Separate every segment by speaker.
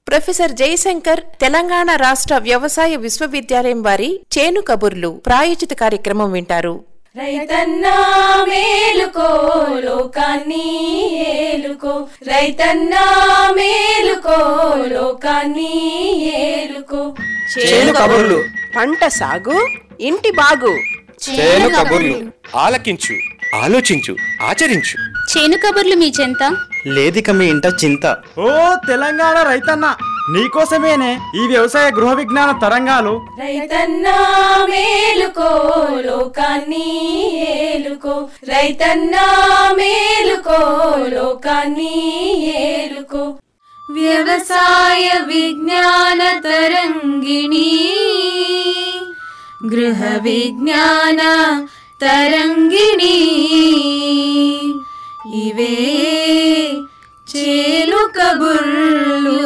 Speaker 1: professor Jayashankar Telangana రాష్ట్ర వ్యవసాయ విశ్వవిద్యాలయం వారి చేను కబుర్లు ప్రాయోజిత కార్యక్రమం వింటారు
Speaker 2: రైతన్నా మేలుకో లోకాన్ని ఏలుకో రైతన్నా మేలుకో లోకాన్ని ఏలుకో
Speaker 3: చేను కబుర్లు
Speaker 4: పంట సాగు ఇంటి బాగు
Speaker 3: చేను కబుర్లు ఆలకించు ఆలోచించు ఆచరించు
Speaker 5: చేను కబుర్లు మీ చెంత
Speaker 6: లేదిక మీ ఇంట చింత
Speaker 7: ఓ తెలంగాణ రైతన్న నీకోసమేనే ఈ వ్యవసాయ గృహ విజ్ఞాన తరంగాలు
Speaker 2: రైతన్నా మేలుకో లోకాన్ని ఏలుకో రైతన్నా మేలుకో లోకాన్ని ఏలుకో వ్యవసాయ విజ్ఞాన తరంగిణి గృహ విజ్ఞాన తరంగిణి ఇవే చేలు కబుర్లు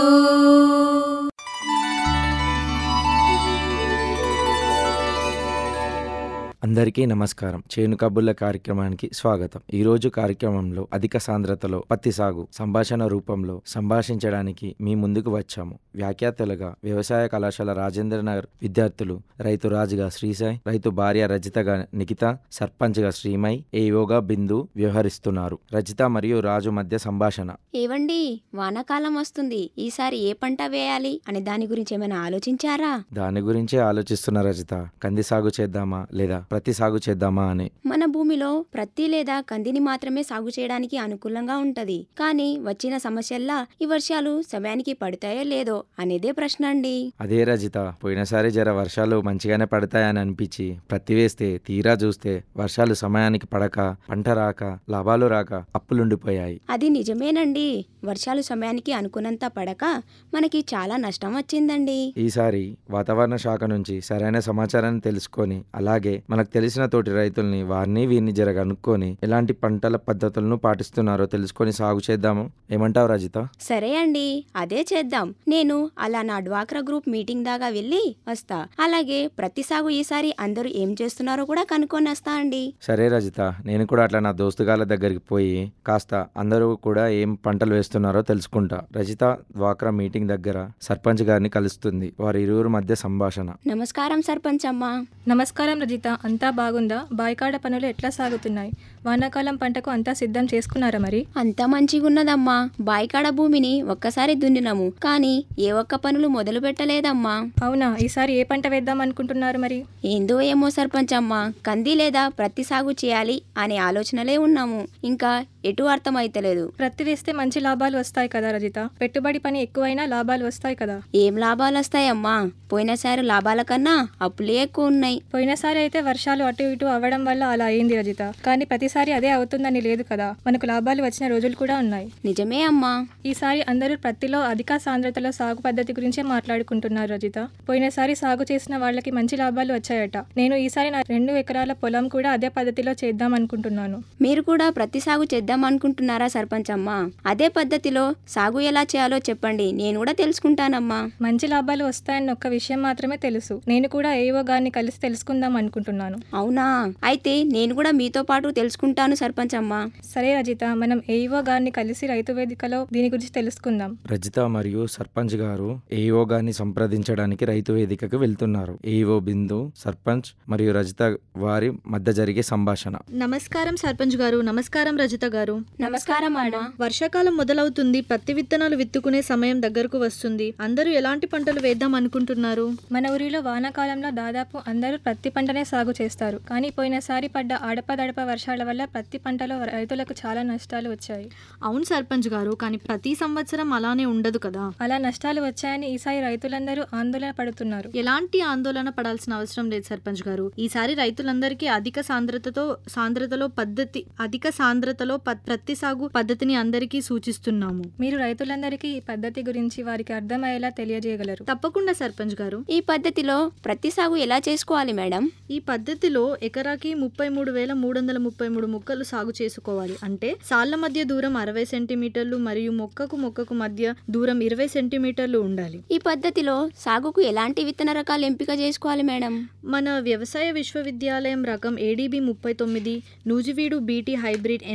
Speaker 8: అందరికీ నమస్కారం చేను కబుర్ల కార్యక్రమానికి స్వాగతం ఈ రోజు కార్యక్రమంలో అధిక సాంద్రతలో పత్తి సాగు సంభాషణ రూపంలో సంభాషించడానికి మీ ముందుకు వచ్చాము వ్యాఖ్యాతలుగా వ్యవసాయ కళాశాల రాజేంద్రనగర్ విద్యార్థులు రైతు రాజుగా శ్రీసాయ్ రైతు భార్య రజితగా నిఖిత సర్పంచ్గా శ్రీమై ఏయోగా బిందు వ్యవహరిస్తున్నారు రజిత మరియు రాజు మధ్య సంభాషణ
Speaker 5: ఏవండి వానాకాలం వస్తుంది ఈసారి ఏ పంట వేయాలి అనే దాని గురించి ఏమైనా ఆలోచించారా
Speaker 8: దాని గురించే ఆలోచిస్తున్న రజిత కంది సాగు చేద్దామా లేదా ప్రతి సాగు చేద్దామా అని
Speaker 5: మన భూమిలో ప్రత్తి లేదా కందిని మాత్రమే సాగు చేయడానికి అనుకూలంగా ఉంటది కానీ వచ్చిన సమస్యల్లా ఈ వర్షాలు సమయానికి పడతాయో లేదో అనేదే ప్రశ్న అండి
Speaker 8: అదే రజిత పోయినసారి జర వర్షాలు మంచిగానే పడతాయని అనిపించి ప్రతి వేస్తే తీరా చూస్తే వర్షాలు సమయానికి పడక పంట రాక లాభాలు రాక అప్పులుండిపోయాయి
Speaker 5: అది నిజమేనండి వర్షాలు సమయానికి అనుకున్నంత పడక మనకి చాలా నష్టం వచ్చిందండి
Speaker 8: ఈసారి వాతావరణ శాఖ నుంచి సరైన సమాచారాన్ని తెలుసుకొని అలాగే మనకు తెలిసిన తోటి రైతుల్ని వారిని వీరిని జర కనుక్కొని ఎలాంటి పంటల పద్ధతులను పాటిస్తున్నారో తెలుసుకొని సాగు చేద్దాము ఏమంటావు రజిత
Speaker 5: సరే అండి అదే చేద్దాం నేను అలా నా డ్వాక్రా గ్రూప్ మీటింగ్ దాకా వెళ్ళి వస్తా అలాగే ప్రతి సాగు ఈసారి అందరూ ఏం చేస్తున్నారో కూడా కనుక్కొని వస్తా అండి
Speaker 8: సరే రజిత నేను కూడా అట్లా నా దోస్తుగాల దగ్గరికి పోయి కాస్త అందరూ కూడా ఏం పంటలు వేస్తున్నారో తెలుసుకుంటా రజిత డ్వాక్రా మీటింగ్ దగ్గర సర్పంచ్ గారిని కలుస్తుంది వారి ఇరువురు మధ్య సంభాషణ
Speaker 5: నమస్కారం సర్పంచ్ అమ్మా
Speaker 9: నమస్కారం రజిత అంతా బాగుందా బాయికాడ పనులు ఎట్లా సాగుతున్నాయి వానాకాలం పంటకు అంతా సిద్ధం చేసుకున్నారా మరి
Speaker 5: అంతా మంచిగున్నదమ్మా బాయికాడ భూమిని ఒక్కసారి దున్నినాము కానీ ఏ ఒక్క పనులు మొదలు పెట్టలేదమ్మా
Speaker 9: అవునా ఈసారి ఏ పంట వేద్దాం అనుకుంటున్నారు మరి
Speaker 5: ఏందో ఏమో సర్పంచ్ అమ్మా కంది లేదా ప్రతి సాగు చేయాలి అనే ఆలోచనలే ఉన్నాము ఇంకా ఎటు అర్థమైతలేదు
Speaker 9: ప్రత్తి వేస్తే మంచి లాభాలు వస్తాయి కదా రజిత పెట్టుబడి పని ఎక్కువైనా లాభాలు వస్తాయి కదా
Speaker 5: ఏం లాభాలు వస్తాయమ్మా పోయినసారి లాభాల కన్నా అప్పులే ఎక్కువ ఉన్నాయి
Speaker 9: పోయినసారి అయితే వర్షాలు అటు ఇటు అవ్వడం వల్ల అలా అయింది రజిత కానీ ప్రతిసారి అదే అవుతుందని లేదు కదా మనకు లాభాలు వచ్చిన రోజులు కూడా ఉన్నాయి
Speaker 5: నిజమే అమ్మా
Speaker 9: ఈసారి అందరూ ప్రత్తిలో అధిక సాంద్రతలో సాగు పద్ధతి గురించే మాట్లాడుకుంటున్నారు రజిత పోయినసారి సాగు చేసిన వాళ్ళకి మంచి లాభాలు వచ్చాయట నేను ఈసారి నా రెండు ఎకరాల పొలం కూడా అదే పద్ధతిలో చేద్దాం అనుకుంటున్నాను
Speaker 5: మీరు కూడా ప్రతి సాగు చేద్దాం అనుకుంటున్నారా సర్పంచ్ అమ్మా అదే పద్ధతిలో సాగు ఎలా చేయాలో చెప్పండి నేను కూడా తెలుసుకుంటానమ్మా
Speaker 9: మంచి లాభాలు వస్తాయన్న ఒక్క విషయం మాత్రమే తెలుసు నేను కూడా ఏవో గారిని కలిసి తెలుసుకుందాం అనుకుంటున్నాను
Speaker 5: అవునా అయితే నేను కూడా మీతో పాటు తెలుసుకుంటాను సర్పంచ్ అమ్మా
Speaker 9: సరే రజిత మనం ఏవో గారిని కలిసి రైతు వేదికలో దీని గురించి తెలుసుకుందాం
Speaker 8: రజిత మరియు సర్పంచ్ గారు ఏఓ గారిని సంప్రదించడానికి రైతు వేదికకు వెళ్తున్నారు ఏఓ బిందు సర్పంచ్ మరియు రజిత వారి మధ్య జరిగే సంభాషణ
Speaker 10: నమస్కారం సర్పంచ్ గారు నమస్కారం రజిత గారు
Speaker 5: నమస్కారం అమ్మా
Speaker 10: వర్షాకాలం మొదలవుతుంది పత్తి విత్తనాలు విత్తుకునే సమయం దగ్గరకు వస్తుంది అందరూ ఎలాంటి పంటలు వేద్దాం అనుకుంటున్నారు
Speaker 9: మన ఊరిలో వానాకాలంలో దాదాపు అందరూ ప్రత్తి పంటనే సాగు చేస్తారు కానీ పోయినసారి పడ్డ అడపదడప వర్షాల వల్ల ప్రత్తి పంటలో రైతులకు చాలా నష్టాలు వచ్చాయి
Speaker 10: అవును సర్పంచ్ గారు కానీ ప్రతి సంవత్సరం అలానే ఉండదు కదా
Speaker 9: అలా నష్టాలు వచ్చాయని ఈసారి రైతులందరూ ఆందోళన పడుతున్నారు
Speaker 10: ఎలాంటి ఆందోళన పడాల్సిన అవసరం లేదు సర్పంచ్ గారు ఈసారి రైతులందరికీ అధిక సాంద్రతతో సాంద్రతలో పద్ధతి అధిక సాంద్రతలో ప- ప్రత్తి సాగు పద్ధతిని అందరికీ సూచిస్తున్నాము
Speaker 9: మీరు రైతులందరికీ ఈ పద్ధతి గురించి వారికి అర్థమయ్యేలా తెలియజేయగలరు
Speaker 10: తప్పకుండా సర్పంచ్ గారు
Speaker 5: ఈ పద్ధతిలో ప్రతి సాగు ఎలా చేసుకోవాలి మేడం
Speaker 10: ఈ పద్ధతిలో ఎకరాకి ముప్పై మూడు వేల మూడు వందల ముప్పై మూడు మొక్కలు సాగు చేసుకోవాలి అంటే సాళ్ల మధ్య దూరం అరవై సెంటీమీటర్లు మరియు మొక్కకు మొక్కకు మధ్య దూరం ఇరవై సెంటీమీటర్లు ఉండాలి
Speaker 5: ఈ పద్ధతిలో సాగుకు ఎలాంటి విత్తన రకాలు ఎంపిక చేసుకోవాలి మేడం
Speaker 10: మన వ్యవసాయ విశ్వవిద్యాలయం రకం ఏడీబీ ముప్పై తొమ్మిది Nuzvid BT hybrid NCS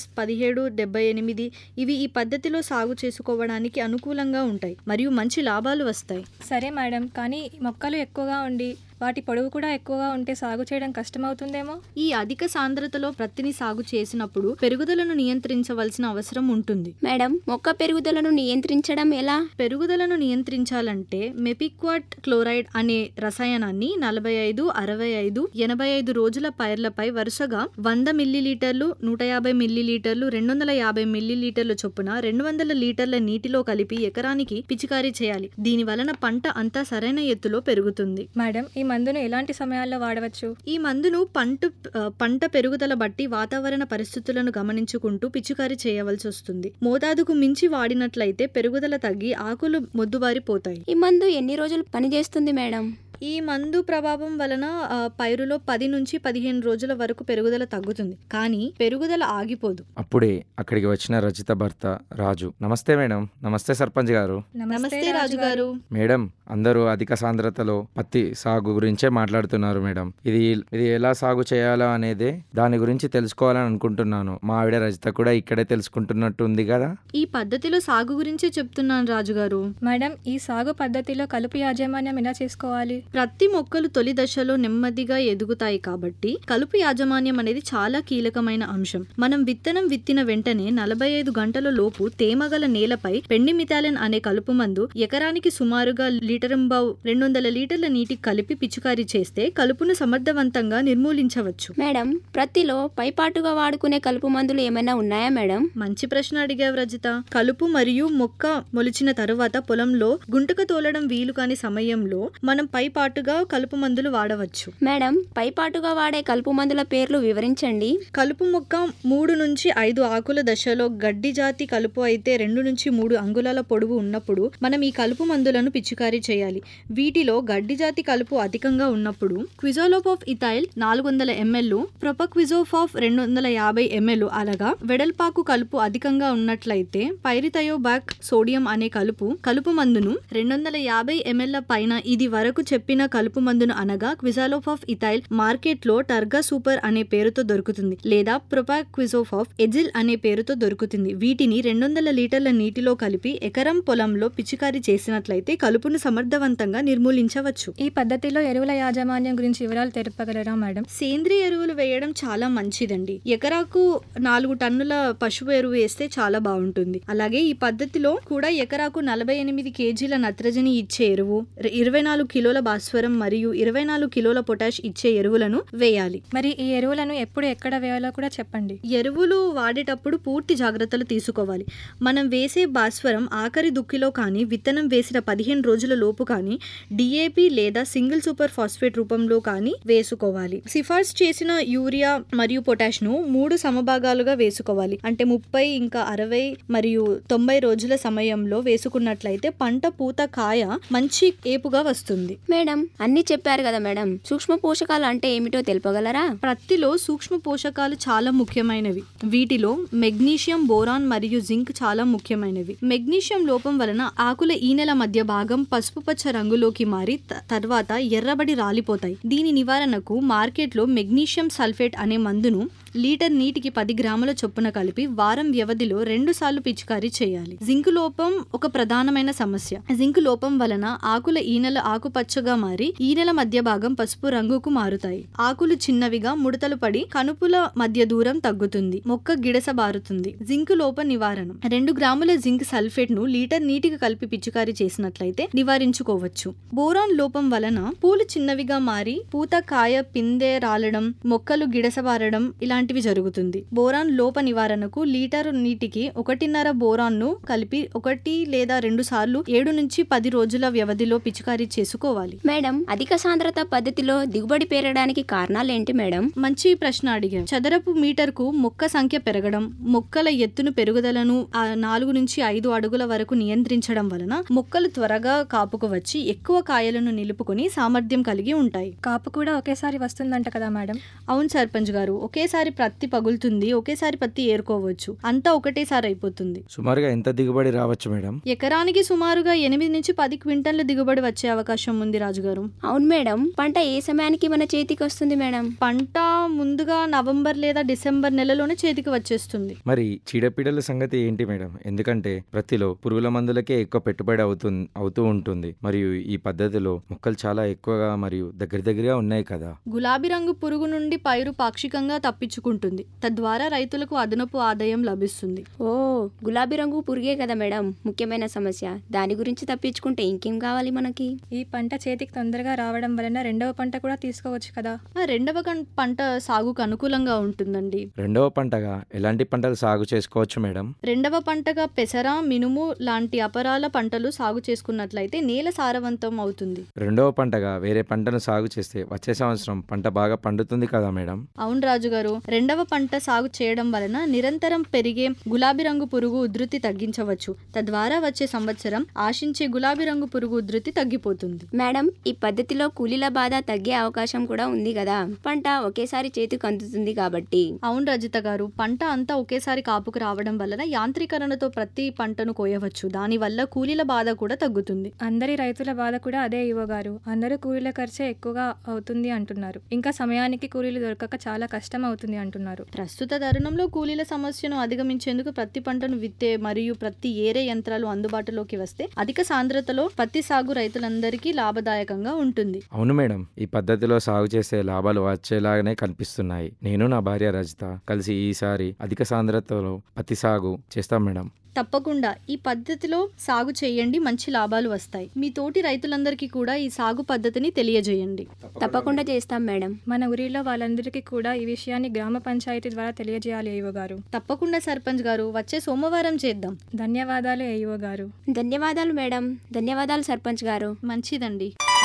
Speaker 10: MS పదిహేడు డెబ్బై ఎనిమిది ఇవి ఈ పద్ధతిలో సాగు చేసుకోవడానికి అనుకూలంగా ఉంటాయి మరియు మంచి లాభాలు వస్తాయి
Speaker 9: సరే మేడం కానీ మొక్కలు ఎక్కువగా ఉండి వాటి పొడవు కూడా ఎక్కువగా ఉంటే సాగు చేయడం కష్టమవుతుందేమో
Speaker 10: ఈ అధిక సాంద్రతలో ప్రత్తిని సాగు చేసినప్పుడు పెరుగుదలను నియంత్రించవలసిన అవసరం ఉంటుంది
Speaker 5: మేడం మొక్క పెరుగుదలను నియంత్రించడం ఎలా
Speaker 10: పెరుగుదలను నియంత్రించాలంటే మెపిక్వాట్ క్లోరైడ్ అనే రసాయనాన్ని నలభై ఐదు అరవై ఐదు ఎనభై ఐదు రోజుల పైర్లపై వరుసగా వంద మిల్లీలీటర్లు నూట యాభై మిల్లీలీటర్లు రెండు వందల యాభై మిల్లీలీటర్ల చొప్పున రెండు వందల లీటర్ల నీటిలో కలిపి ఎకరానికి పిచికారీ చేయాలి దీని వలన పంట అంతా సరైన ఎత్తులో పెరుగుతుంది
Speaker 9: మేడం ఈ మందును ఎలాంటి సమయాల్లో వాడవచ్చు
Speaker 10: ఈ మందును పంట ఆ, పంట పెరుగుదల బట్టి వాతావరణ పరిస్థితులను గమనించుకుంటూ పిచికారీ చేయవలసి వస్తుంది మోతాదుకు మించి వాడినట్లయితే పెరుగుదల తగ్గి ఆకులు మొద్దుబారిపోతాయి
Speaker 5: ఈ మందు ఎన్ని రోజులు పనిచేస్తుంది మేడం
Speaker 10: ఈ మందు ప్రభావం వలన ఆ, పైరులో పది నుంచి పదిహేను రోజుల వరకు పెరుగుదల తగ్గుతుంది కానీ పెరుగుదల ఆగిపోదు
Speaker 8: అప్పుడే అక్కడికి వచ్చిన రచిత భర్త రాజు నమస్తే మేడం నమస్తే సర్పంచ్ గారు
Speaker 10: నమస్తే రాజు గారు
Speaker 8: మేడం అందరూ అధిక సాంద్రతలో పత్తి సాగు గురించే మాట్లాడుతున్నారు మేడం ఇది ఇది ఎలా సాగు చేయాలో అనేది దాని గురించి తెలుసుకోవాలని అనుకుంటున్నాను మా ఆవిడ రజిత కూడా ఇక్కడే తెలుసుకుంటున్నట్టు ఉంది కదా
Speaker 10: ఈ పద్ధతిలో సాగు గురించే చెప్తున్నాను రాజుగారు
Speaker 9: మేడం ఈ సాగు పద్ధతిలో కలుపు యాజమాన్యం ఎలా చేసుకోవాలి
Speaker 10: ప్రతి మొక్కలు తొలి దశలో నెమ్మదిగా ఎదుగుతాయి కాబట్టి కలుపు యాజమాన్యం అనేది చాలా కీలకమైన అంశం మనం విత్తనం విత్తిన వెంటనే నలభై ఐదు గంటల లోపు తేమగల నేలపై పెండిమిథాలిన్ అనే కలుపు మందు ఎకరానికి సుమారుగా లీటరంబావు రెండు వందల లీటర్ల నీటికి కలిపి పిచికారీ చేస్తే కలుపును సమర్థవంతంగా నిర్మూలించవచ్చు
Speaker 5: మేడం ప్రత్తిలో పైపాటుగా వాడుకునే కలుపు మందులు ఏమైనా ఉన్నాయా మేడం
Speaker 10: మంచి ప్రశ్న అడిగావు రజిత కలుపు మరియు మొక్క మొలిచిన తరువాత పొలంలో గుంటక తోలడం వీలు కాని సమయంలో మనం పై పాటుగా కలుపు మందులు వాడవచ్చు
Speaker 5: మేడం పైపాటుగా వాడే కలుపు మందుల పేర్లు వివరించండి
Speaker 10: కలుపు మొక్క మూడు నుంచి ఐదు ఆకుల దశలో గడ్డి జాతి కలుపు అయితే రెండు నుంచి మూడు అంగుళాల పొడవు ఉన్నప్పుడు మనం ఈ కలుపు మందులను పిచికారీ చేయాలి వీటిలో గడ్డి జాతి కలుపు అధికంగా ఉన్నప్పుడు క్విజోలోప్ ఆఫ్ ఇథైల్ నాలుగు వందల ఎంఎల్ ప్రొపక్విజోఫ్ ఆఫ్ రెండు వందల యాభై ఎంఎల్ అనగా వెడల్పాకు కలుపు అధికంగా ఉన్నట్లయితే పైరిథయోబాక్ సోడియం అనే కలుపు కలుపు మందును రెండు వందల యాభై ఎంఎల్ పైన ఇది వరకు చెప్పిన కలుపు మందును అనగా క్విజాలోఫ్ ఆఫ్ ఇథైల్ మార్కెట్ లో టర్గా సూపర్ అనే పేరుతో దొరుకుతుంది లేదా ప్రొపాక్విజోఫ్ ఆఫ్ ఎజిల్ అనే పేరుతో దొరుకుతుంది వీటిని రెండు వందల లీటర్ల నీటిలో కలిపి ఎకరం పొలంలో పిచికారీ చేసినట్లయితే కలుపును సమర్థవంతంగా నిర్మూలించవచ్చు
Speaker 9: ఈ పద్ధతిలో ఎరువుల యాజమాన్యం గురించి వివరాలు తెలుపగలరా మేడం
Speaker 10: సేంద్రియ ఎరువులు వేయడం చాలా మంచిదండి ఎకరాకు నాలుగు టన్నుల పశువు ఎరువు వేస్తే చాలా బాగుంటుంది అలాగే ఈ పద్ధతిలో కూడా ఎకరాకు నలభై ఎనిమిది కేజీల నత్రజని ఇచ్చే ఎరువు ర- ఇరవై నాలుగు కిలోల భాస్వరం మరియు ఇరవై నాలుగు కిలోల పొటాష్ ఇచ్చే ఎరువులను వేయాలి
Speaker 9: మరి ఈ ఎరువులను ఎప్పుడు ఎక్కడ వేయాలో కూడా చెప్పండి
Speaker 10: ఎరువులు వాడేటప్పుడు పూర్తి జాగ్రత్తలు తీసుకోవాలి మనం వేసే భాస్వరం ఆఖరి దుక్కిలో కానీ విత్తనం వేసిన పదిహేను రోజుల లోపు కానీ డిఏపి లేదా సింగిల్ సూపర్ ఫాస్ఫేట్ రూపంలో కానీ వేసుకోవాలి సిఫార్సు చేసిన యూరియా మరియు పొటాష్ ను మూడు సమభాగాలుగా వేసుకోవాలి అంటే ముప్పై ఇంకా అరవై మరియు తొంభై రోజుల సమయంలో వేసుకున్నట్లయితే పంట పూత కాయ మంచి ఏపుగా వస్తుంది
Speaker 5: మేడం అన్ని చెప్పారు కదా మేడం సూక్ష్మ పోషకాలు అంటే ఏమిటో తెలుపగలరా
Speaker 10: ప్రత్తిలో సూక్ష్మ పోషకాలు చాలా ముఖ్యమైనవి వీటిలో మెగ్నీషియం బోరాన్ మరియు జింక్ చాలా ముఖ్యమైనవి మెగ్నీషియం లోపం వలన ఆకుల ఈనెల మధ్య భాగం పసుపు పచ్చ రంగులోకి మారి త- తర్వాత ఎర్రబడి రాలిపోతాయి దీని నివారణకు మార్కెట్లో మెగ్నీషియం సల్ఫేట్ అనే మందును లీటర్ నీటికి పది గ్రాముల చొప్పున కలిపి వారం వ్యవధిలో రెండు సార్లు పిచికారీ చేయాలి జింక్ లోపం ఒక ప్రధానమైన సమస్య జింక్ లోపం వలన ఆకుల ఈనెల ఆకుపచ్చగా మారి ఈనెల మధ్య భాగం పసుపు రంగుకు మారుతాయి ఆకులు చిన్నవిగా ముడతలు పడి కనుపుల మధ్య దూరం తగ్గుతుంది మొక్క గిడస బారుతుంది జింక్ లోప నివారణ రెండు గ్రాముల జింక్ సల్ఫేట్ ను లీటర్ నీటికి కలిపి పిచికారీ చేసినట్లయితే నివారించుకోవచ్చు బోరాన్ లోపం వలన పూలు చిన్నవిగా మారి పూత కాయ పిందె రాలడం మొక్కలు గిడసబారడం ఇలాంటివి జరుగుతుంది బోరాన్ లోప నివారణకు లీటర్ నీటికి ఒకటిన్నర బోరాన్ ను కలిపి ఒకటి లేదా రెండు సార్లు ఏడు నుంచి పది రోజుల వ్యవధిలో పిచికారీ చేసుకోవాలి
Speaker 5: మేడం అధిక సాంద్రత పద్ధతిలో దిగుబడి పెరగడానికి కారణాలేంటి మేడం
Speaker 10: మంచి ప్రశ్న అడిగాం చదరపు మీటర్ కు మొక్క సంఖ్య పెరగడం మొక్కల ఎత్తును పెరుగుదలను ఆ నాలుగు నుంచి ఐదు అడుగుల వరకు నియంత్రించడం వలన మొక్కలు త్వరగా కాపుకు వచ్చి ఎక్కువ కాయలను నిలుపుకొని సామర్థ్యం సామర్థ్యం కలిగి ఉంటాయి
Speaker 9: కాపు కూడా ఒకేసారి వస్తుందంట కదా మేడం
Speaker 10: అవును సర్పంచ్ గారు ఒకేసారి ప్రత్తి పగులుతుంది ఒకేసారి పత్తి ఏరుకోవచ్చు అంతా ఒకటేసారి అయిపోతుంది
Speaker 8: సుమారుగా ఎంత దిగుబడి రావచ్చు మేడం
Speaker 10: ఎకరానికి సుమారుగా ఎనిమిది నుంచి పది క్వింటన్ల దిగుబడి వచ్చే అవకాశం ఉంది రాజుగారు
Speaker 5: అవును మేడం పంట ఏ సమయానికి మన చేతికి వస్తుంది మేడం
Speaker 10: పంట ముందుగా నవంబర్ లేదా డిసెంబర్ నెలలోనే చేతికి వచ్చేస్తుంది
Speaker 8: మరి చీడపీడల సంగతి ఏంటి మేడం ఎందుకంటే ప్రతిలో పురుగుల మందులకే ఎక్కువ పెట్టుబడి అవుతుంది అవుతూ ఉంటుంది మరియు ఈ పద్ధతిలో మొక్కలు చాలా ఎక్కువగా మరియు దగ్గర దగ్గరగా ఉన్నాయి కదా
Speaker 10: గులాబీ రంగు పురుగు నుండి పైరు పాక్షికంగా తప్పించుకుంటుంది తద్వారా రైతులకు అదనపు ఆదాయం లభిస్తుంది
Speaker 5: ఓ గులాబీ రంగు పురిగే కదా మేడం ముఖ్యమైన సమస్య దాని గురించి తప్పించుకుంటే ఇంకేం కావాలి మనకి
Speaker 9: ఈ పంట చేతికి తొందరగా రావడం వలన రెండవ పంట కూడా తీసుకోవచ్చు కదా
Speaker 10: ఆ రెండవ కం- పంట సాగుకు అనుకూలంగా ఉంటుందండి
Speaker 8: రెండవ పంటగా ఎలాంటి పంటలు సాగు చేసుకోవచ్చు మేడం
Speaker 10: రెండవ పంటగా పెసర మినుము లాంటి అపరాల పంటలు సాగు చేసుకున్నట్లయితే నేల సారవంతం అవుతుంది
Speaker 8: రెండవ పంటగా వేరే పంటను సాగు చేస్తే వచ్చే సంవత్సరం పంట బాగా పండుతుంది కదా మేడం
Speaker 10: అవును రాజు గారు రెండవ పంట సాగు చేయడం వలన నిరంతరం పెరిగే గులాబీ రంగు పురుగు ఉధృతి తగ్గించవచ్చు తద్వారా వచ్చే సంవత్సరం ఆశించే గులాబీ రంగు పురుగు ఉధృతి తగ్గిపోతుంది
Speaker 5: మేడం ఈ పద్ధతిలో కూలీల బాధ తగ్గే అవకాశం కూడా ఉంది కదా పంట ఒకేసారి చేతికి అందుతుంది కాబట్టి
Speaker 10: అవును రజిత గారు పంట అంతా ఒకేసారి కాపుకు రావడం వలన యాంత్రీకరణతో ప్రతి పంటను కోయవచ్చు దానివల్ల కూలీల బాధ కూడా తగ్గుతుంది
Speaker 9: అందరి రైతుల బాధ కూడా అదే ఇవ్వ గారు అందరూ కూలీల ఖర్చే ఎక్కువగా అవుతుంది అంటున్నారు ఇంకా సమయానికి కూలీలు దొరకక చాలా కష్టం అవుతుంది అంటున్నారు
Speaker 10: ప్రస్తుత తరుణంలో కూలీల సమస్యను అధిగమించేందుకు ప్రతి పంటను విత్తే మరియు ప్రతి ఏరే యంత్రాలు అందుబాటులోకి వస్తే అధిక సాంద్రతలో పత్తి సాగు రైతులందరికీ లాభదాయకంగా ఉంటుంది
Speaker 8: అవును మేడం ఈ పద్ధతిలో సాగు చేసే లాభాలు వచ్చేలాగానే కనిపిస్తున్నాయి నేను నా భార్య రజిత కలిసి ఈసారి అధిక సాంద్రతలో పత్తి సాగు చేస్తాం మేడం
Speaker 10: తప్పకుండా ఈ పద్ధతిలో సాగు చేయండి మంచి లాభాలు వస్తాయి మీ తోటి రైతులందరికీ కూడా ఈ సాగు పద్ధతిని తెలియజేయండి
Speaker 5: తప్పకుండా చేస్తాం మేడం
Speaker 9: మన ఊరిలో వాళ్ళందరికీ కూడా ఈ విషయాన్ని గ్రామ పంచాయతీ ద్వారా తెలియజేయాలి ఏవో గారు
Speaker 10: తప్పకుండా సర్పంచ్ గారు వచ్చే సోమవారం చేద్దాం
Speaker 9: ధన్యవాదాలు ఏవో గారు
Speaker 5: ధన్యవాదాలు మేడం ధన్యవాదాలు సర్పంచ్ గారు
Speaker 10: మంచిదండి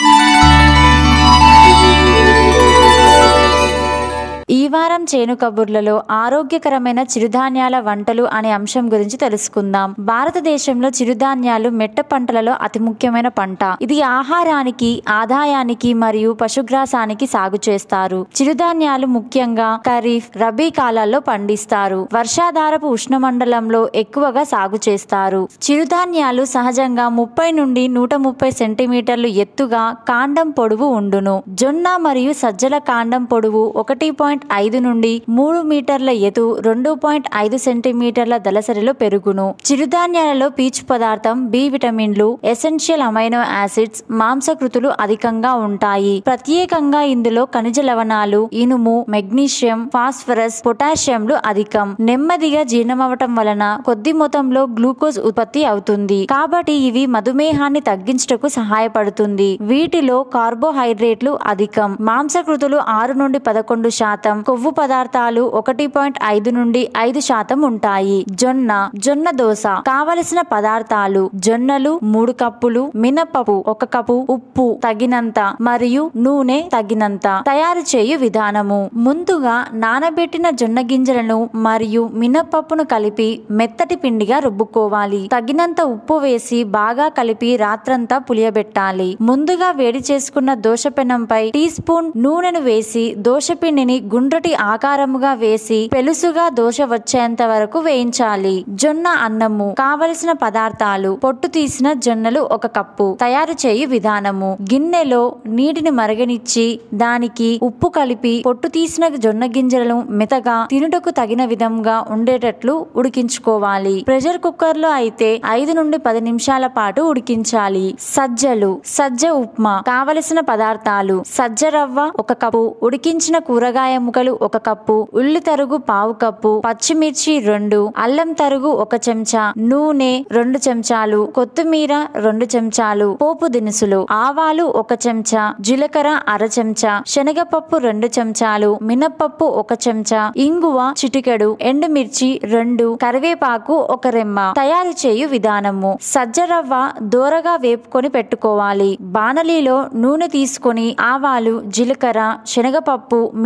Speaker 11: ఈ వారం చేను కబుర్లలో ఆరోగ్యకరమైన చిరుధాన్యాల వంటలు అనే అంశం గురించి తెలుసుకుందాం భారతదేశంలో చిరుధాన్యాలు మెట్ట పంటలలో అతి ముఖ్యమైన పంట ఇది ఆహారానికి ఆదాయానికి మరియు పశుగ్రాసానికి సాగు చేస్తారు చిరుధాన్యాలు ముఖ్యంగా ఖరీఫ్ రబీ కాలాల్లో పండిస్తారు వర్షాధారపు ఉష్ణమండలంలో ఎక్కువగా సాగు చేస్తారు చిరుధాన్యాలు సహజంగా ముప్పై నుండి నూట ముప్పై సెంటీమీటర్లు ఎత్తుగా కాండం పొడవు ఉండును జొన్న మరియు సజ్జల కాండం పొడవు ఒకటి పాయింట్ ఐదు నుండి మూడు మీటర్ల ఎత్తు రెండు పాయింట్ ఐదు సెంటీమీటర్ల దళసరిలో పెరుగును చిరుధాన్యాలలో పీచు పదార్థం బి విటమిన్లు ఎసెన్షియల్ అమైనో యాసిడ్స్ మాంసకృతులు అధికంగా ఉంటాయి ప్రత్యేకంగా ఇందులో ఖనిజ లవణాలు ఇనుము మెగ్నీషియం ఫాస్ఫరస్ పొటాషియంలు అధికం నెమ్మదిగా జీర్ణమవటం వలన కొద్ది మొత్తంలో గ్లూకోజ్ ఉత్పత్తి అవుతుంది కాబట్టి ఇవి మధుమేహాన్ని తగ్గించుటకు సహాయపడుతుంది వీటిలో కార్బోహైడ్రేట్లు అధికం మాంసకృతులు ఆరు నుండి పదకొండు శాతం కొవ్వు పదార్థాలు ఒకటి పాయింట్ ఐదు నుండి ఐదు శాతం ఉంటాయి జొన్న జొన్న దోస కావలసిన పదార్థాలు జొన్నలు మూడు కప్పులు మినపప్పు ఒక కప్పు ఉప్పు తగినంత మరియు నూనె తగినంత తయారు చేయు విధానము ముందుగా నానబెట్టిన జొన్న గింజలను మరియు మినపప్పును కలిపి మెత్తటి పిండిగా రుబ్బుకోవాలి తగినంత ఉప్పు వేసి బాగా కలిపి రాత్రంతా పులియబెట్టాలి ముందుగా వేడి చేసుకున్న దోశపెనంపై టీ స్పూన్ నూనెను వేసి దోశపిండిని గుండ్రటి ఆకారముగా వేసి పెలుసుగా దోశ వచ్చేంత వరకు వేయించాలి జొన్న అన్నము కావలసిన పదార్థాలు పొట్టు తీసిన జొన్నలు ఒక కప్పు తయారు చేయు విధానము గిన్నెలో నీటిని మరగనిచ్చి దానికి ఉప్పు కలిపి పొట్టు తీసిన జొన్న గింజలను మెతగా తినుటకు తగిన విధంగా ఉండేటట్లు ఉడికించుకోవాలి ప్రెషర్ కుక్కర్ లో అయితే ఐదు నుండి పది నిమిషాల పాటు ఉడికించాలి సజ్జలు సజ్జ ఉప్మా కావలసిన పదార్థాలు సజ్జ రవ్వ ఒక కప్పు ఉడికించిన కూరగాయ ముక్కలు ఒక కప్పు ఉల్లి తరుగు పావు కప్పు పచ్చిమిర్చి రెండు అల్లం తరుగు ఒక చెంచా నూనె రెండు చెంచాలు కొత్తిమీర రెండు చెంచాలు పోపు దినుసులు ఆవాలు ఒక చెంచా జీలకర్ర అర చెంచా శనగపప్పు రెండు చెంచాలు మినప్పప్పు ఒక చెంచా ఇంగువ చిటికెడు ఎండుమిర్చి రెండు కరివేపాకు ఒక రెమ్మ తయారు చేయు విధానము సజ్జ రవ్వ దోరగా వేపుకొని పెట్టుకోవాలి బాణలిలో నూనె తీసుకొని ఆవాలు జీలకర్ర శనగపప్పు మినప్పప్పు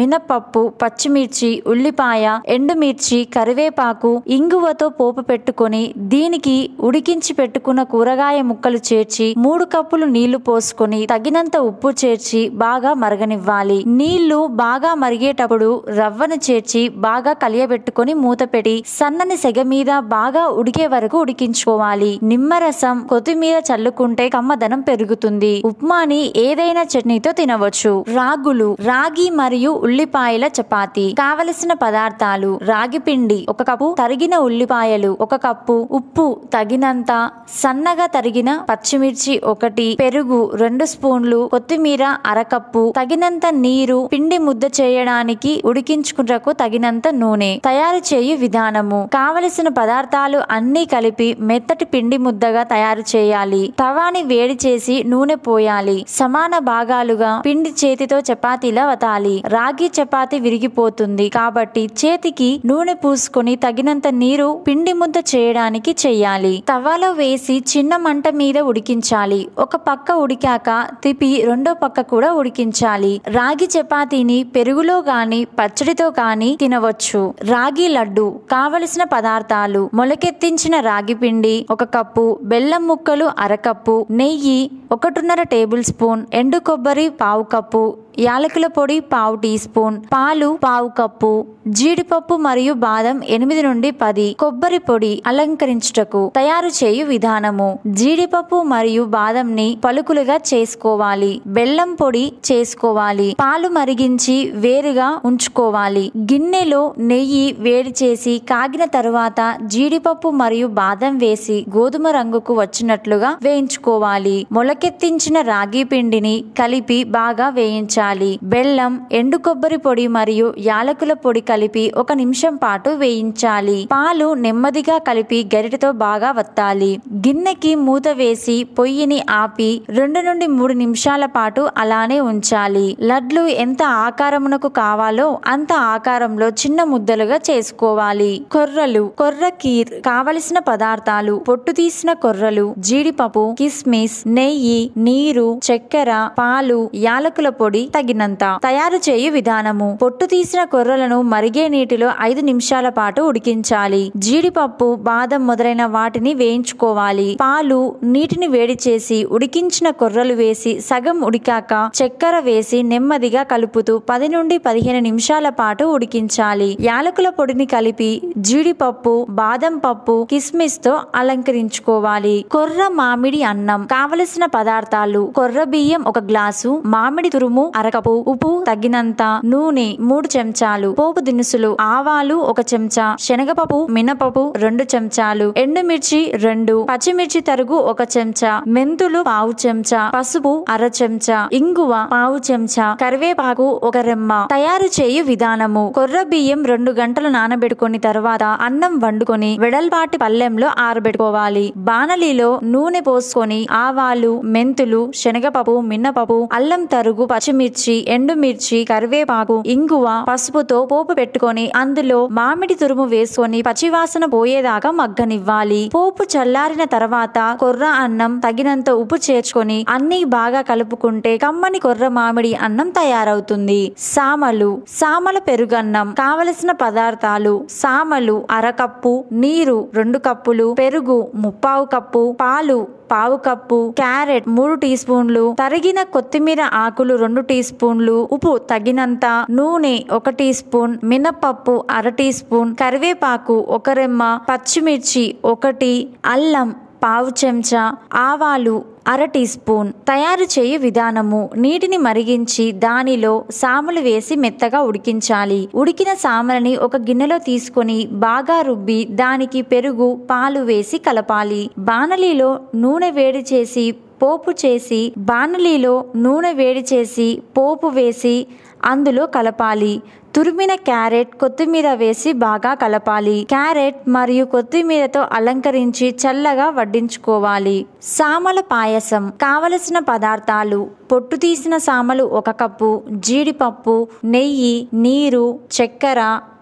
Speaker 11: కప్పు పచ్చిమిర్చి ఉల్లిపాయ ఎండుమిర్చి కరివేపాకు ఇంగువతో పోపు పెట్టుకొని దీనికి ఉడికించి పెట్టుకున్న కూరగాయ ముక్కలు చేర్చి మూడు కప్పులు నీళ్లు పోసుకొని తగినంత ఉప్పు చేర్చి బాగా మరగనివ్వాలి నీళ్లు బాగా మరిగేటప్పుడు రవ్వను చేర్చి బాగా కలియబెట్టుకొని మూత పెట్టి సన్నని సెగ మీద బాగా ఉడికే వరకు ఉడికించుకోవాలి నిమ్మరసం కొత్తిమీర చల్లుకుంటే కమ్మదనం పెరుగుతుంది ఉప్మాని ఏదైనా చట్నీతో తినవచ్చు రాగులు రాగి మరియు ఉల్లిపాయల చపాతి కావలసిన పదార్థాలు రాగి పిండి ఒక కప్పు తరిగిన ఉల్లిపాయలు ఒక కప్పు ఉప్పు తగినంత సన్నగా తరిగిన పచ్చిమిర్చి ఒకటి పెరుగు రెండు స్పూన్లు కొత్తిమీర అరకప్పు తగినంత నీరు పిండి ముద్ద చేయడానికి ఉడికించుకున్నకు తగినంత నూనె తయారు చేయు విధానము కావలసిన పదార్థాలు అన్నీ కలిపి మెత్తటి పిండి ముద్దగా తయారు చేయాలి తవాని వేడి చేసి నూనె పోయాలి సమాన భాగాలుగా పిండి చేతితో చపాతీలా వతాలి రాగి చపాతి విరిగిపోతుంది కాబట్టి చేతికి నూనె పూసుకొని తగినంత నీరు పిండి ముద్ద చేయడానికి చెయ్యాలి తవాలో వేసి చిన్న మంట మీద ఉడికించాలి ఒక పక్క ఉడికాక తిప్పి రెండో పక్క కూడా ఉడికించాలి రాగి చపాతీని పెరుగులో గాని పచ్చడితో గాని తినవచ్చు రాగి లడ్డు కావలసిన పదార్థాలు మొలకెత్తించిన రాగి పిండి ఒక కప్పు బెల్లం ముక్కలు అరకప్పు నెయ్యి ఒకటిన్నర టేబుల్ స్పూన్ ఎండు కొబ్బరి పావు కప్పు యాలకుల పొడి పావు టీ స్పూన్ పాలు పావు కప్పు జీడిపప్పు మరియు బాదం ఎనిమిది నుండి పది కొబ్బరి పొడి అలంకరించుటకు తయారు చేయు విధానము జీడిపప్పు మరియు బాదంని పలుకులుగా చేసుకోవాలి బెల్లం పొడి చేసుకోవాలి పాలు మరిగించి వేరుగా ఉంచుకోవాలి గిన్నెలో నెయ్యి వేడి చేసి కాగిన తరువాత జీడిపప్పు మరియు బాదం వేసి గోధుమ రంగుకు వచ్చినట్లుగా వేయించుకోవాలి మొలకెత్తించిన రాగి పిండిని కలిపి బాగా వేయించాలి బెల్లం ఎండు కొబ్బరి పొడి మరియు యాలకుల పొడి కలిపి ఒక నిమిషం పాటు వేయించాలి పాలు నెమ్మదిగా కలిపి గరిటెతో బాగా వత్తాలి గిన్నెకి మూత వేసి పొయ్యిని ఆపి రెండు నుండి మూడు నిమిషాల పాటు అలానే ఉంచాలి లడ్లు ఎంత ఆకారమునకు కావాలో అంత ఆకారంలో చిన్న ముద్దలుగా చేసుకోవాలి కొర్రలు కొర్ర కీర్ కావలసిన పదార్థాలు పొట్టు తీసిన కొర్రలు జీడిపప్పు కిస్మిస్ నెయ్యి నీరు చక్కెర పాలు యాలకుల పొడి తగినంత తయారు చేయు విధానము పొట్టు తీసిన కొర్రలను మరిగే నీటిలో ఐదు నిమిషాల పాటు ఉడికించాలి జీడిపప్పు బాదం మొదలైన వాటిని వేయించుకోవాలి పాలు నీటిని వేడి చేసి ఉడికించిన కొర్రలు వేసి సగం ఉడికాక చక్కెర వేసి నెమ్మదిగా కలుపుతూ పది నుండి పదిహేను నిమిషాల పాటు ఉడికించాలి యాలకుల పొడిని కలిపి జీడిపప్పు బాదం పప్పు కిస్మిస్ తో అలంకరించుకోవాలి కొర్ర మామిడి అన్నం కావలసిన పదార్థాలు కొర్ర బియ్యం ఒక గ్లాసు మామిడి తురుము అరకపు ఉప్పు తగినంత నూనె మూడు చెంచాలు పోపు దినుసులు ఆవాలు ఒక చెంచా శనగపప్పు మినపప్పు రెండు చెంచాలు ఎండుమిర్చి రెండు పచ్చిమిర్చి తరుగు ఒక చెంచా మెంతులు పావు చెంచా పసుపు అర చెంచా ఇంగువ పావు చెంచా కరివేపాకు ఒక రెమ్మ తయారు చేయు విధానము కొర్ర బియ్యం రెండు గంటలు నానబెట్టుకుని తర్వాత అన్నం వండుకొని వెడల్పాటి పల్లెంలో ఆరబెట్టుకోవాలి బాణలిలో నూనె పోసుకొని ఆవాలు మెంతులు శనగపప్పు మిన్నపప్పు అల్లం తరుగు పచ్చిమిర్చి ఎండుమిర్చి కరివేపాకు ఇంగువ పసుపుతో పోపు పెట్టుకొని అందులో మామిడి తురుము వేసుకొని పచ్చివాసన పోయేదాకా మగ్గనివ్వాలి పోపు చల్లారిన తర్వాత కొర్ర అన్నం తగినంత ఉప్పు చేర్చుకొని అన్ని బాగా కలుపుకుంటే కమ్మని కొర్ర మామిడి అన్నం తయారవుతుంది సామలు సామల పెరుగన్నం కావలసిన పదార్థాలు సామలు అరకప్పు నీరు రెండు కప్పులు పెరుగు ముప్పావు కప్పు పాలు పావు కప్పు క్యారెట్ మూడు టీ స్పూన్లు తరిగిన కొత్తిమీర ఆకులు రెండు టీ స్పూన్లు ఉప్పు తగినంత నూనె ఒక టీ స్పూన్ మినపప్పు అర టీ స్పూన్ కరివేపాకు ఒక రెమ్మ పచ్చిమిర్చి ఒకటి అల్లం పావు చెంచా ఆవాలు అర టీ స్పూన్ తయారు చేయు విధానము నీటిని మరిగించి దానిలో సాములు వేసి మెత్తగా ఉడికించాలి ఉడికిన సామలని ఒక గిన్నెలో తీసుకొని బాగా రుబ్బి దానికి పెరుగు పాలు వేసి కలపాలి బాణలిలో నూనె వేడి చేసి పోపు చేసి బాణలిలో నూనె వేడి చేసి పోపు వేసి అందులో కలపాలి తురిమిన క్యారెట్ కొత్తిమీర వేసి బాగా కలపాలి క్యారెట్ మరియు కొత్తిమీరతో అలంకరించి చల్లగా వడ్డించుకోవాలి సామల పాయసం కావలసిన పదార్థాలు పొట్టు తీసిన సామలు ఒక కప్పు జీడిపప్పు నెయ్యి నీరు చక్కెర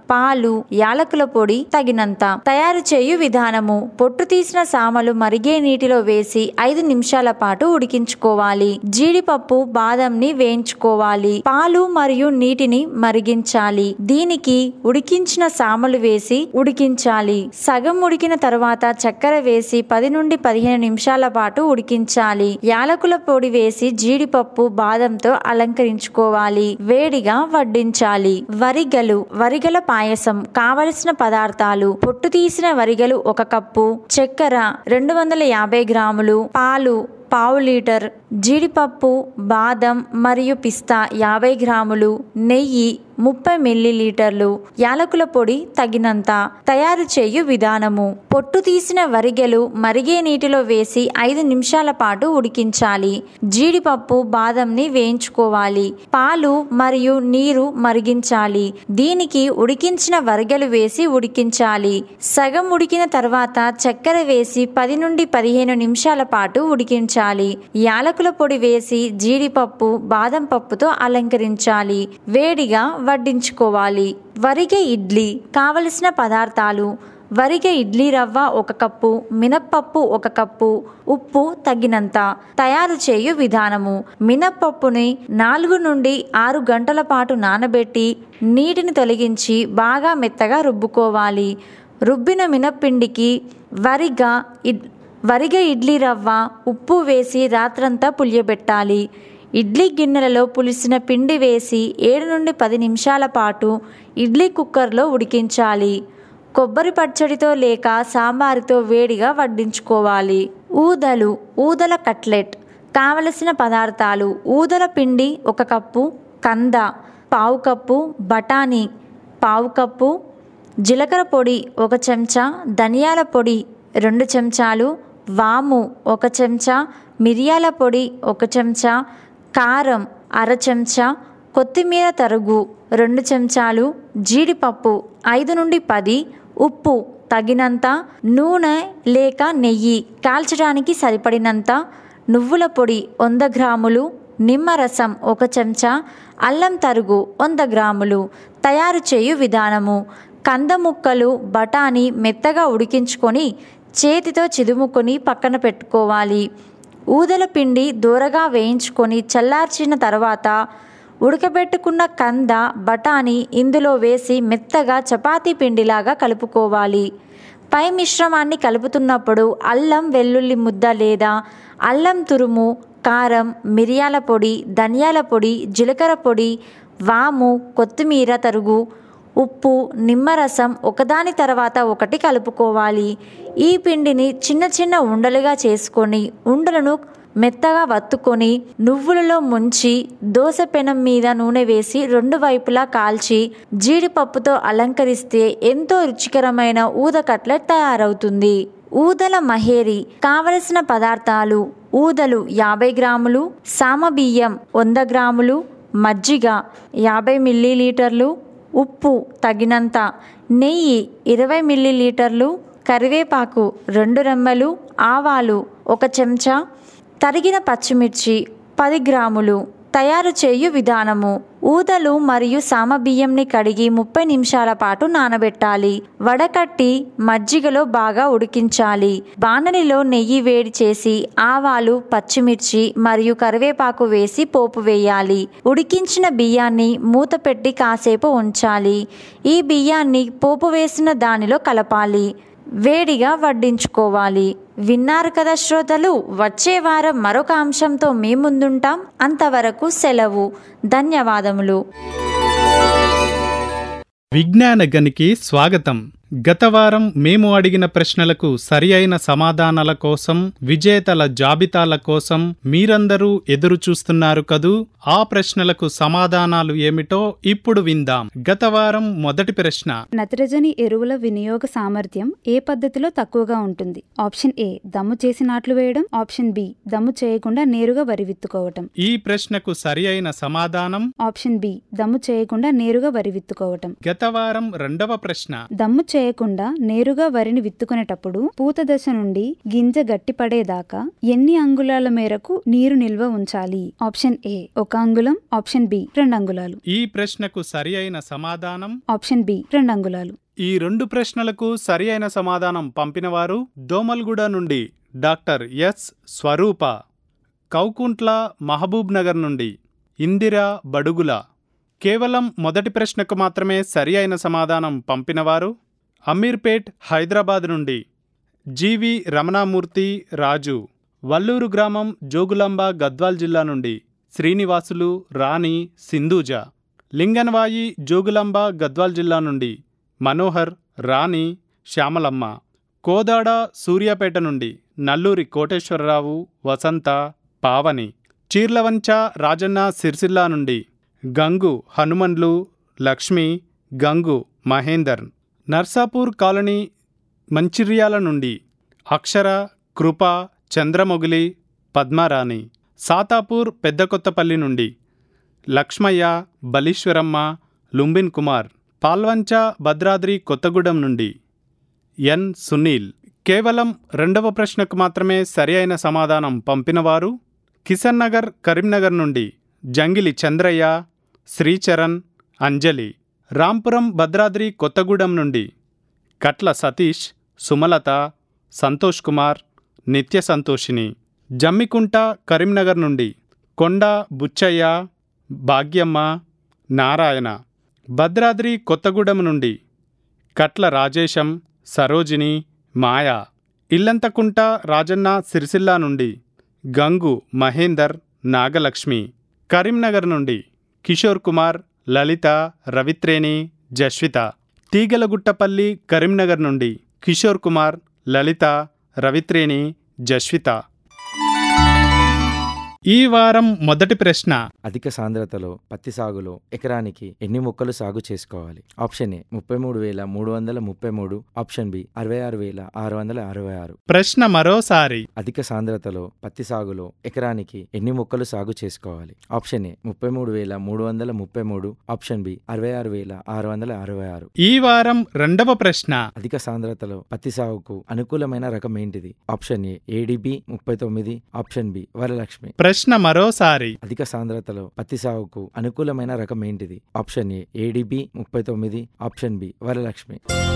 Speaker 11: పాలు యాలకుల పొడి తగినంత తయారు చేయు విధానము పొట్టు తీసిన సామలు మరిగే నీటిలో వేసి ఐదు నిమిషాల పాటు ఉడికించుకోవాలి జీడిపప్పు బాదంని వేయించుకోవాలి పాలు మరియు నీటిని మరిగించాలి దీనికి ఉడికించిన సామలు వేసి ఉడికించాలి సగం ఉడికిన తర్వాత చక్కెర వేసి పది నుండి పదిహేను నిమిషాల పాటు ఉడికించాలి యాలకుల పొడి వేసి జీడిపప్పు బాదంతో అలంకరించుకోవాలి వేడిగా వడ్డించాలి వరిగలు వరిగల పాయసం కావలసిన పదార్థాలు పొట్టు తీసిన వరిగలు ఒక కప్పు చక్కెర రెండు వందల యాభై గ్రాములు పాలు పావు లీటర్ జీడిపప్పు బాదం మరియు పిస్తా యాభై గ్రాములు నెయ్యి ముప్పై మిల్లీలీటర్లు యాలకుల పొడి తగినంత తయారు చేయు విధానము పొట్టు తీసిన వరిగెలు మరిగే నీటిలో వేసి ఐదు నిమిషాల పాటు ఉడికించాలి జీడిపప్పు బాదంని వేయించుకోవాలి పాలు మరియు నీరు మరిగించాలి దీనికి ఉడికించిన వరిగెలు వేసి ఉడికించాలి సగం ఉడికిన తర్వాత చక్కెర వేసి పది నుండి పదిహేను నిమిషాల పాటు ఉడికించాలి యాలకుల పొడి వేసి జీడిపప్పు బాదం పప్పుతో అలంకరించాలి వేడిగా వడ్డించుకోవాలి వరిగె ఇడ్లీ కావలసిన పదార్థాలు వరిగె ఇడ్లీ రవ్వ ఒక కప్పు మినప్పప్పు ఒక కప్పు ఉప్పు తగినంత తయారు చేయు విధానము మినప్పప్పుని నాలుగు నుండి ఆరు గంటల పాటు నానబెట్టి నీటిని తొలగించి బాగా మెత్తగా రుబ్బుకోవాలి రుబ్బిన మినప్పిండికి వరిగా ఇడ్ వరిగ ఇడ్లీ రవ్వ ఉప్పు వేసి రాత్రంతా పులియబెట్టాలి ఇడ్లీ గిన్నెలలో పులిసిన పిండి వేసి ఏడు నుండి పది నిమిషాల పాటు ఇడ్లీ కుక్కర్లో ఉడికించాలి కొబ్బరి పచ్చడితో లేక సాంబారుతో వేడిగా వడ్డించుకోవాలి ఊదలు ఊదల కట్లెట్ కావలసిన పదార్థాలు ఊదల పిండి ఒక కప్పు కంద పావు కప్పు బఠానీ పావు కప్పు జీలకర్ర పొడి ఒక చెంచా ధనియాల పొడి రెండు చెంచాలు వాము ఒక చెంచా మిరియాల పొడి ఒక చెంచా కారం అర చెంచా కొత్తిమీర తరుగు రెండు చెంచాలు జీడిపప్పు ఐదు నుండి పది ఉప్పు తగినంత నూనె లేక నెయ్యి కాల్చడానికి సరిపడినంత నువ్వుల పొడి వంద గ్రాములు నిమ్మరసం ఒక చెంచా అల్లం తరుగు వంద గ్రాములు తయారు చేయు విధానము కంద ముక్కలు బఠానీ మెత్తగా ఉడికించుకొని చేతితో చిదుముకొని పక్కన పెట్టుకోవాలి ఊదల పిండి దూరగా వేయించుకొని చల్లార్చిన తర్వాత ఉడకబెట్టుకున్న కంద బఠానీ ఇందులో వేసి మెత్తగా చపాతీ పిండిలాగా కలుపుకోవాలి పై మిశ్రమాన్ని కలుపుతున్నప్పుడు అల్లం వెల్లుల్లి ముద్ద లేదా అల్లం తురుము కారం మిరియాల పొడి ధనియాల పొడి జీలకర్ర పొడి వాము కొత్తిమీర తరుగు ఉప్పు నిమ్మరసం ఒకదాని తర్వాత ఒకటి కలుపుకోవాలి ఈ పిండిని చిన్న చిన్న ఉండలుగా చేసుకొని ఉండలను మెత్తగా వత్తుకొని నువ్వులలో ముంచి దోశ పెనం మీద నూనె వేసి రెండు వైపులా కాల్చి జీడిపప్పుతో అలంకరిస్తే ఎంతో రుచికరమైన ఊద కట్లెట్ తయారవుతుంది ఊదల మహేరి కావలసిన పదార్థాలు ఊదలు యాభై గ్రాములు సామబియ్యం వంద గ్రాములు మజ్జిగ యాభై మిల్లీలీటర్లు ఉప్పు తగినంత నెయ్యి ఇరవై మిల్లీలీటర్లు కరివేపాకు రెండు రెమ్మలు ఆవాలు ఒక చెంచా తరిగిన పచ్చిమిర్చి పది గ్రాములు తయారు చేయు విధానము ఊదలు మరియు సామబియ్యంని కడిగి ముప్పై నిమిషాల పాటు నానబెట్టాలి వడకట్టి మజ్జిగలో బాగా ఉడికించాలి బాణలిలో నెయ్యి వేడి చేసి ఆవాలు పచ్చిమిర్చి మరియు కరివేపాకు వేసి పోపు వేయాలి ఉడికించిన బియ్యాన్ని మూత పెట్టి కాసేపు ఉంచాలి ఈ బియ్యాన్ని పోపు వేసిన దానిలో కలపాలి వేడిగా వడ్డించుకోవాలి విన్నారు కదా శ్రోతలు వచ్చే వారం మరొక అంశంతో మీ ముందుంటాం అంతవరకు సెలవు ధన్యవాదములు
Speaker 12: విజ్ఞాన గనికి స్వాగతం గత వారం మేము అడిగిన ప్రశ్నలకు సరి అయిన సమాధానాల కోసం విజేతల జాబితాల కోసం మీరందరూ ఎదురు చూస్తున్నారు కదూ ఆ ప్రశ్నలకు సమాధానాలు ఏమిటో ఇప్పుడు విందాం గత వారం మొదటి ప్రశ్న
Speaker 13: నత్రజని ఎరువుల వినియోగ సామర్థ్యం ఏ పద్ధతిలో తక్కువగా ఉంటుంది ఆప్షన్ ఏ దమ్ము చేసి నాట్లు వేయడం ఆప్షన్ బి దమ్ము చేయకుండా నేరుగా వరి విత్తుకోవటం
Speaker 12: ఈ ప్రశ్నకు సరి అయిన సమాధానం
Speaker 13: ఆప్షన్ బి దమ్ము చేయకుండా నేరుగా వరి విత్తుకోవటం
Speaker 12: గత వారం రెండవ ప్రశ్న
Speaker 13: దమ్ము చేయకుండా నేరుగా వరిని విత్తుకునేటప్పుడు పూత దశ నుండి గింజ గట్టిపడేదాకా ఎన్ని అంగుళాల మేరకు నీరు నిల్వ ఉంచాలి ఆప్షన్ ఏ ఒక అంగుళం ఆప్షన్ బి రెండు అంగుళాలు
Speaker 12: ఈ ప్రశ్నకు సరి అయిన సమాధానం
Speaker 13: ఆప్షన్ బి రెండు అంగుళాలు
Speaker 12: ఈ రెండు ప్రశ్నలకు సరి అయిన సమాధానం పంపినవారు దోమల్గూడ నుండి doctor S Swarupa Koukuntla Mahbubnagar నుండి ఇందిరా బడుగుల కేవలం మొదటి ప్రశ్నకు మాత్రమే సరి అయిన సమాధానం పంపినవారు అమీర్పేట్ హైదరాబాద్ నుండి జీవి రమణామూర్తి రాజు వల్లూరు గ్రామం జోగులాంబ గద్వాల్ జిల్లా నుండి శ్రీనివాసులు రాణి సింధూజ లింగన్వాయి జోగులాంబ గద్వాల్ జిల్లా నుండి మనోహర్ రాణి శ్యామలమ్మ కోదాడ సూర్యాపేట నుండి నల్లూరి కోటేశ్వరరావు వసంత పావని చీర్లవంచ రాజన్న సిరిసిల్ల నుండి గంగు హనుమన్లు లక్ష్మి గంగు మహేందర్ నర్సాపూర్ కాలనీ మంచిర్యాల నుండి అక్షర కృప చంద్రమొగిలి పద్మారాణి సాతాపూర్ పెద్దకొత్తపల్లి నుండి లక్ష్మయ్య బలీశ్వరమ్మ లుంబిన్ కుమార్ పాల్వంచ భద్రాద్రి కొత్తగూడెం నుండి ఎన్ సునీల్ కేవలం రెండవ ప్రశ్నకు మాత్రమే సరి అయిన సమాధానం పంపినవారు కిషన్ నగర్ కరీంనగర్ నుండి జంగిలి చంద్రయ్య శ్రీచరణ్ అంజలి రాంపురం భద్రాద్రి కొత్తగూడెం నుండి కట్ల సతీష్ సుమలత సంతోష్ కుమార్ నిత్య సంతోషిని జమ్మికుంట కరీంనగర్ నుండి కొండ బుచ్చయ్య భాగ్యమ్మ నారాయణ భద్రాద్రి కొత్తగూడెం నుండి కట్ల రాజేశం సరోజిని మాయా ఇల్లంతకుంట రాజన్న సిరిసిల్ల నుండి గంగు మహేందర్ నాగలక్ష్మి కరీంనగర్ నుండి కిషోర్ కుమార్ లలిత రవిత్రేణి జస్విత తీగలగుట్టపల్లి కరీంనగర్ నుండి కిషోర్ కుమార్ లలిత రవిత్రేణి జస్విత ఈ వారం మొదటి ప్రశ్న
Speaker 8: అధిక సాంద్రతలో పత్తి సాగులో ఎకరానికి ఎన్ని మొక్కలు సాగు చేసుకోవాలి ఆప్షన్ ఏ ముప్పై మూడు వేల మూడు వందల ముప్పై మూడు ఆప్షన్ బి అరవై ఆరు వేల ఆరు వందల అరవై ఆరు
Speaker 12: ప్రశ్న మరోసారి
Speaker 8: అధిక సాంద్రతలో పత్తి సాగులో ఎకరానికి ఎన్ని మొక్కలు సాగు చేసుకోవాలి ఆప్షన్ ఏ ముప్పై మూడు వేల మూడు వందల ముప్పై మూడు ఆప్షన్ బి అరవై ఆరు వేల ఆరు వందల అరవై ఆరు
Speaker 12: ఈ వారం రెండవ ప్రశ్న
Speaker 8: అధిక సాంద్రతలో పత్తి సాగుకు అనుకూలమైన రకం ఏంటిది ఆప్షన్ ఏ ఏడిబి ముప్పై తొమ్మిది ఆప్షన్ బి వరలక్ష్మి
Speaker 12: ప్రశ్న మరోసారి
Speaker 8: అధిక సాంద్రతలో పత్తి సాగుకు అనుకూలమైన రకం ఏంటిది ఆప్షన్ ఏ ఏడిబి ముప్పై తొమ్మిది ఆప్షన్ బి వరలక్ష్మి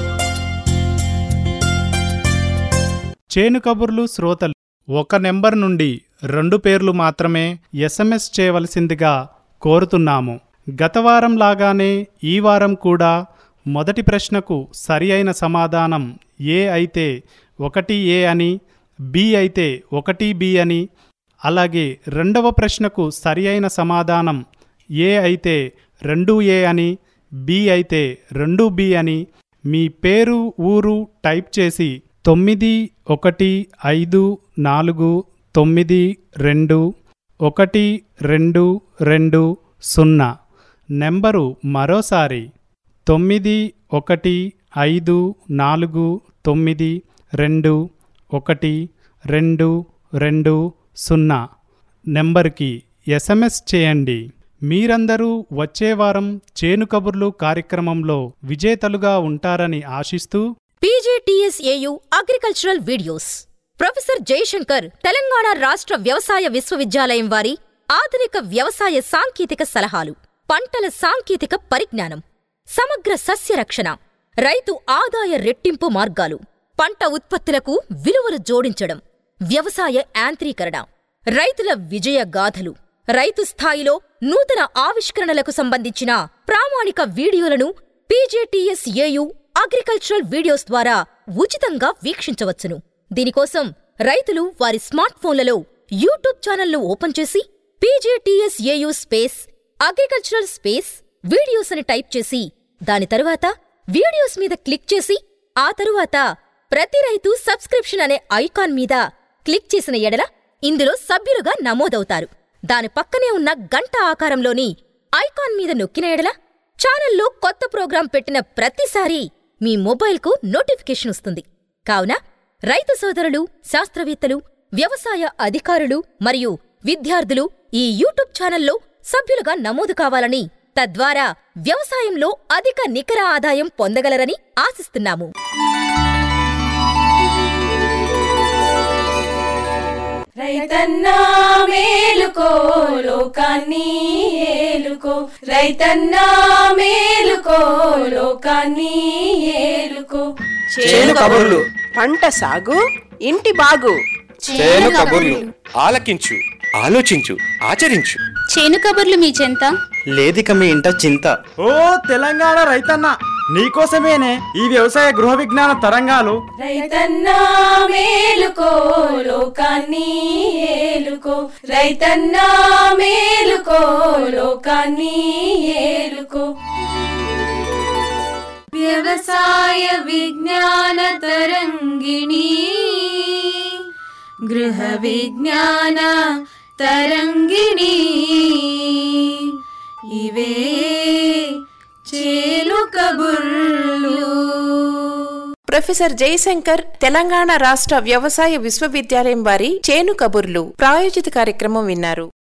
Speaker 12: చేను కబుర్లు శ్రోతలు ఒక నెంబర్ నుండి రెండు పేర్లు మాత్రమే ఎస్ఎంఎస్ చేయవలసిందిగా కోరుతున్నాము గత వారం లాగానే ఈ వారం కూడా మొదటి ప్రశ్నకు సరి అయిన సమాధానం ఏ అయితే ఒకటి ఏ అని బి అయితే ఒకటి బి అని అలాగే రెండవ ప్రశ్నకు సరి అయిన సమాధానం ఏ అయితే రెండు ఏ అని బి అయితే రెండు బి అని మీ పేరు ఊరు టైప్ చేసి తొమ్మిది ఒకటి ఐదు నాలుగు తొమ్మిది రెండు ఒకటి రెండు రెండు సున్నా నెంబరు మరోసారి తొమ్మిది ఒకటి ఐదు నాలుగు తొమ్మిది రెండు ఒకటి రెండు రెండు సున్నా నెంబర్కి ఎస్ఎంఎస్ చేయండి మీరందరూ వచ్చే వారం చేను కబుర్లు కార్యక్రమంలో విజేతలుగా ఉంటారని ఆశిస్తూ
Speaker 14: PGTSAU agricultural videos professor Jayashankar Telangana రాష్ట్ర వ్యవసాయ విశ్వవిద్యాలయం వారి ఆధునిక వ్యవసాయ సాంకేతిక సలహాలు పంటల సాంకేతిక పరిజ్ఞానం సమగ్ర సస్య రక్షణ రైతు ఆదాయ రెట్టింపు మార్గాలు పంట ఉత్పత్తులకు విలువలు జోడించడం వ్యవసాయ యాంత్రీకరణ రైతుల విజయ గాథలు రైతు స్థాయిలో నూతన ఆవిష్కరణలకు సంబంధించిన ప్రామాణిక వీడియోలను పీజేటీఎస్ఏయు అగ్రికల్చరల్ వీడియోస్ ద్వారా ఉచితంగా వీక్షించవచ్చును దీనికోసం రైతులు వారి స్మార్ట్ ఫోన్లలో యూట్యూబ్ ఛానల్ను ఓపెన్ చేసి PJTSAU space agricultural space videos అని టైప్ చేసి దాని తరువాత వీడియోస్ మీద క్లిక్ చేసి ఆ తరువాత ప్రతి రైతు సబ్స్క్రిప్షన్ అనే ఐకాన్ మీద క్లిక్ చేసిన ఎడల ఇందులో సభ్యులుగా నమోదవుతారు దాని పక్కనే ఉన్న గంట ఆకారంలోని ఐకాన్ మీద నొక్కిన ఎడల ఛానల్లో కొత్త ప్రోగ్రాం పెట్టిన ప్రతిసారీ మీ మొబైల్కు నోటిఫికేషన్ వస్తుంది కావున రైతు సోదరులు శాస్త్రవేత్తలు వ్యవసాయ అధికారులు మరియు విద్యార్థులు ఈ యూట్యూబ్ ఛానల్లో సభ్యులుగా నమోదు కావాలని తద్వారా వ్యవసాయంలో అధిక నికర ఆదాయం పొందగలరని ఆశిస్తున్నాము
Speaker 2: రైతన్నా మేలుకో లోకాన్ని ఏలుకో రైతన్నా మేలుకో లోకాన్ని ఏలుకో
Speaker 3: చేను కబుర్లు
Speaker 4: పంట సాగు ఇంటి బాగు
Speaker 3: చేను కబుర్లు ఆలకించు ఆలోచించు ఆచరించు
Speaker 15: చేను కబుర్లు మీ చెంత
Speaker 6: లేదిక మీ ఇంట చింత
Speaker 7: ఓ తెలంగాణ రైతన్న నీకోసమేనే ఈ వ్యవసాయ గృహ విజ్ఞాన తరంగాలు
Speaker 2: రైతన్నా మేలుకో లోకాన్ని ఏలుకో రైతన్నా మేలుకో లోకాన్ని ఏలుకో వ్యవసాయ విజ్ఞాన తరంగిణి గృహ విజ్ఞాన తరంగిణి ఇవే చేలు కబుర్లు
Speaker 1: ప్రొఫెసర్ జయశంకర్ తెలంగాణ రాష్ట్ర వ్యవసాయ విశ్వవిద్యాలయం వారి చేను కబుర్లు ప్రాయోజిత కార్యక్రమం విన్నారు